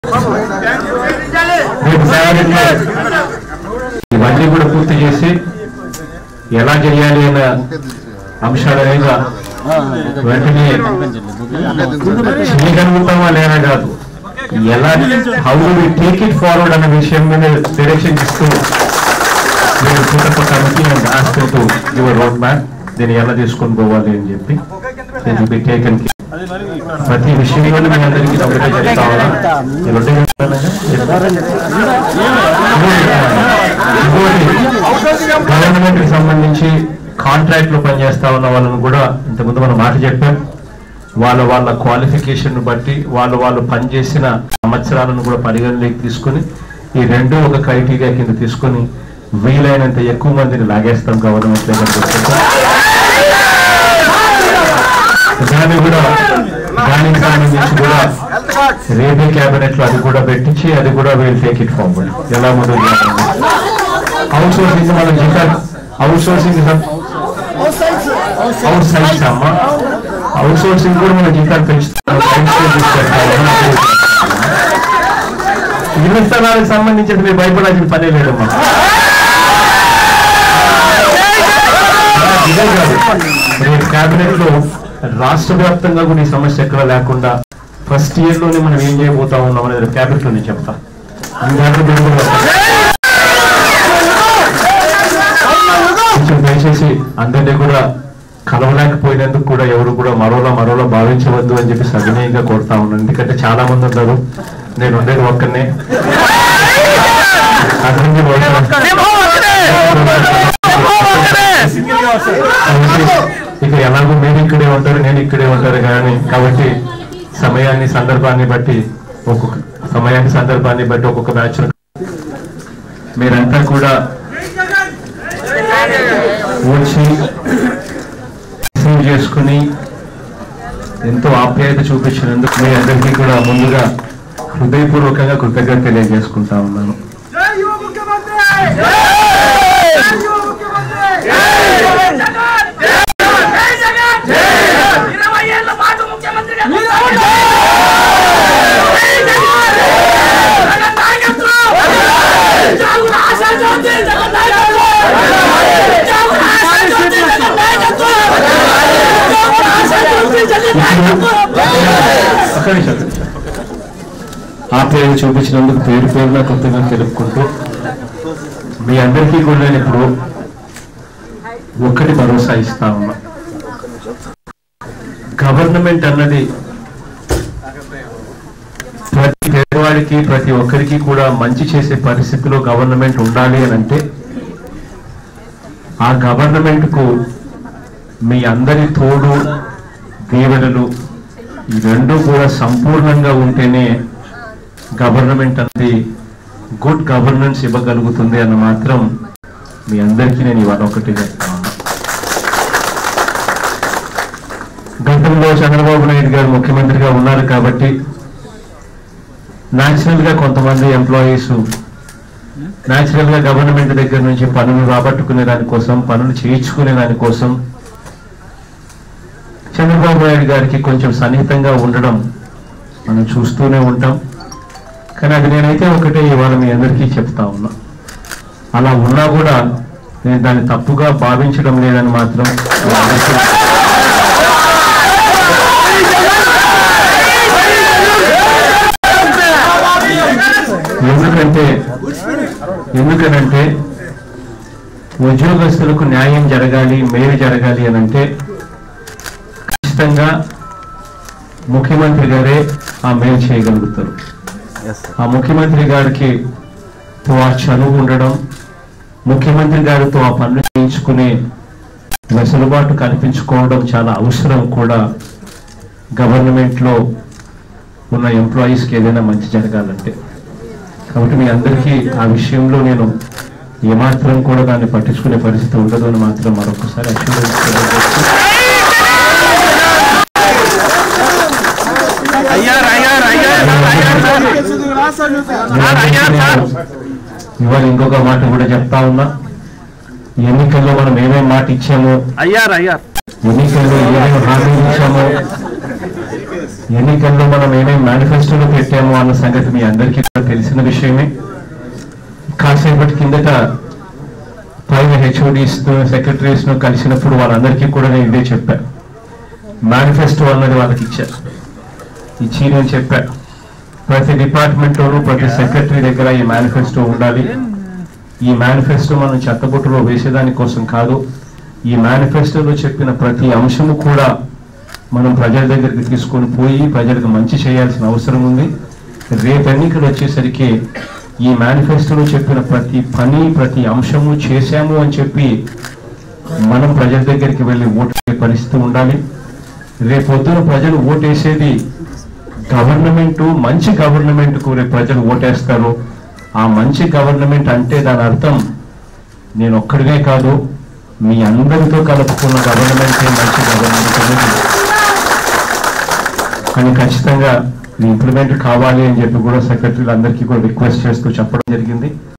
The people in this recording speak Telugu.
రేపు సాయంత్రం ఇవన్నీ కూడా పూర్తి చేసి ఎలా చేయాలి అన్న అంశాల మీద వెంటనే చేయగలుగుతామా లేదా కాదు ఎలా how we take it forward అన్న విషయం మీద డైరెక్షన్ ఇస్తూ మీరు పుట్టప committee and ask to your road map దీన్ని ఎలా తీసుకొని పోవాలి అని చెప్పి దీన్ని బి టేకన్ ప్రతి విషయంలో మీ అందరికీ ఒకటే చెప్తా ఉన్నా నేను ఒకటే గవర్నమెంట్ కి సంబంధించి కాంట్రాక్ట్ లో పనిచేస్తా ఉన్న వాళ్ళని కూడా ఇంతకుముందు మనం మాట చెప్పాం వాళ్ళ వాళ్ళ క్వాలిఫికేషన్ బట్టి వాళ్ళు వాళ్ళు పనిచేసిన సంవత్సరాలను కూడా పరిగణలోకి తీసుకొని ఈ రెండు ఒక క్రైటీరియా కింద తీసుకొని వీలైనంత ఎక్కువ మందిని లాగేస్తాం గవర్నమెంట్ దగ్గర దాన్ని కూడా దానికి సంబంధించి కూడా రేపే క్యాబినెట్ లో అది కూడా పెట్టించి అది కూడా వీల్ టేక్ ఇట్ ఫార్వర్డ్ ఎలా ముందు అవుట్ సోర్సింగ్ మనం జీతాలు అవుట్ సోర్సింగ్ అవుట్ సైడ్స్ అమ్మ అవుట్ సోర్సింగ్ కూడా మన జీతాలు పెంచుతాం ఇళ్ల స్థలాలకు సంబంధించి మీరు భయపడాల్సిన పనే లేదమ్మా ఇదే కాదు రేపు కేబినెట్ లో రాష్ట్ర వ్యాప్తంగా కూడా ఈ సమస్య ఎక్కడ లేకుండా ఫస్ట్ ఇయర్ లోనే మనం ఏం చేయబోతా ఉన్నాం అనేది క్యాబినెట్ లో నేను చెప్తా ఈ దాంట్లో మీరు కూడా కొంచెం దయచేసి అందరినీ కూడా కలవలేకపోయినందుకు కూడా ఎవరు కూడా మరోలా మరోలా భావించవద్దు అని చెప్పి సవినయంగా కోరుతా ఉన్నాను ఎందుకంటే చాలా మంది ఉన్నారు నేను ఉండేది ఒక్కనే అతనికి ఇక ఎలాగో మీరు ఇక్కడే ఉంటారు నేను ఇక్కడే ఉంటారు కానీ కాబట్టి సమయాన్ని సందర్భాన్ని బట్టి ఒక్కొక్క సమయాన్ని సందర్భాన్ని బట్టి ఒక్కొక్క మ్యాచ్ మీరంతా కూడా వచ్చి రిసీవ్ చేసుకుని ఎంతో ఆప్యాయత చూపించినందుకు మీ అందరికీ కూడా ముందుగా హృదయపూర్వకంగా కృతజ్ఞత తెలియజేసుకుంటా ఉన్నాను జై యువ ముఖ్యమంత్రి జై యువ ముఖ్యమంత్రి జై జగన్ జై జగన్ ఇరవై ఏళ్ల పాటు ముఖ్యమంత్రిగా కొనసాగుతారు. జై జగన్ జగన్ నాయకత్వం జాగుల ఆశాజ్యోతి జగన్ నాయకత్వం జాగుల ఆశాజ్యోతి జగన్ నాయకత్వం జాగుల ఆశాజ్యోతి జగన్ నాయకత్వం ఒక్క నిమిషం, ఒక్క నిమిషం. ఆప్యాయత చూపించినందుకు పేరు పేరున కృతజ్ఞత తెలుపుకుంటూ మీ అందరికీ కూడా నేను ఇప్పుడు ఒక్కటి భరోసా ఇస్తా ఉన్నా గవర్నమెంట్ అన్నది ప్రతి పేదవాడికి ప్రతి ఒక్కరికి కూడా మంచి చేసే పరిస్థితిలో గవర్నమెంట్ ఉండాలి అని అంటే ఆ గవర్నమెంట్ కు మీ అందరి తోడు దీవెనలు ఈ రెండు కూడా సంపూర్ణంగా ఉంటేనే గవర్నమెంట్ అనేది గుడ్ గవర్నెన్స్ ఇవ్వగలుగుతుంది అన్న మాత్రం మీ అందరికీ నేను ఇవాళ ఒకటి చెప్తా ఉన్నా గతంలో చంద్రబాబు నాయుడు గారు ముఖ్యమంత్రిగా ఉన్నారు కాబట్టి న్యాచురల్ గా కొంతమంది ఎంప్లాయీస్ న్యాచురల్ గా గవర్నమెంట్ దగ్గర నుంచి పనులు రాబట్టుకునే దానికోసం పనులు చేయించుకునే దానికోసం చంద్రబాబు నాయుడు గారికి కొంచెం సన్నిహితంగా ఉండడం మనం చూస్తూనే ఉంటాం కానీ అది నేనైతే ఒకటే ఇవాళ మీ అందరికీ చెప్తా ఉన్నా అలా ఉన్నా కూడా నేను దాన్ని తప్పుగా భావించడం లేదని మాత్రం మీ అందరికీ ఎందుకంటే ఎందుకనంటే ఉద్యోగస్తులకు న్యాయం జరగాలి మేలు జరగాలి అని అంటే ఖచ్చితంగా ముఖ్యమంత్రి గారే ఆ మేలు చేయగలుగుతారు ఆ ముఖ్యమంత్రి గారికి తో ఆ చనువు ఉండడం ముఖ్యమంత్రి గారితో ఆ పనులు చేయించుకునే వెసులుబాటు కల్పించుకోవడం చాలా అవసరం కూడా గవర్నమెంట్ లో ఉన్న ఎంప్లాయీస్కి ఏదైనా మంచి జరగాలంటే కాబట్టి మీ అందరికీ ఆ విషయంలో నేను ఏమాత్రం కూడా దాన్ని పట్టించుకునే పరిస్థితి ఉండదు అని మాత్రం మరొకసారి assurance తెలియజేస్తూ ఇవాళ ఇంకొక మాట కూడా చెప్తా ఉన్నా ఎన్నికల్లో మనం ఏమేం మాట ఇచ్చామో అయ్యారు అయ్యారు ఎన్నికల్లో ఏమేమి హామీ ఇచ్చామో ఎన్నికల్లో మనం ఏమేమి మేనిఫెస్టోలో పెట్టామో అన్న సంగతి మీ అందరికీ కూడా తెలిసిన విషయమే కాసేపటి కిందట పైన హెచ్ఓడిస్ సెక్రటరీస్ ను కలిసినప్పుడు వాళ్ళందరికీ కూడా నేను ఇదే చెప్పా మేనిఫెస్టో అన్నది వాళ్ళకి ఇచ్చా ఇచ్చి నేను చెప్పా ప్రతి డిపార్ట్మెంట్లోనూ ప్రతి సెక్రటరీ దగ్గర ఈ మేనిఫెస్టో ఉండాలి ఈ మేనిఫెస్టో మనం చెత్తబుట్టలో వేసేదాని కోసం కాదు ఈ మేనిఫెస్టోలో చెప్పిన ప్రతి అంశము కూడా మనం ప్రజల దగ్గరికి తీసుకొని పోయి ప్రజలకు మంచి చేయాల్సిన అవసరం ఉంది రేపు ఎన్నికలు వచ్చేసరికి ఈ మేనిఫెస్టోలో చెప్పిన ప్రతి పని ప్రతి అంశము చేశాము అని చెప్పి మనం ప్రజల దగ్గరికి వెళ్ళి ఓటు వేసే పరిస్థితి ఉండాలి రేపొద్దున ప్రజలు ఓటేసేది గవర్నమెంట్ మంచి గవర్నమెంట్ కు రేపు ప్రజలు ఓటేస్తారు ఆ మంచి గవర్నమెంట్ అంటే దాని అర్థం నేను ఒక్కడినే కాదు మీ అందరితో కలుపుకున్న గవర్నమెంట్ మంచి గవర్నమెంట్ అనేది కానీ ఖచ్చితంగా ఇంప్లిమెంట్ కావాలి అని చెప్పి కూడా సెక్రటరీలు అందరికీ కూడా రిక్వెస్ట్ చేస్తూ చెప్పడం జరిగింది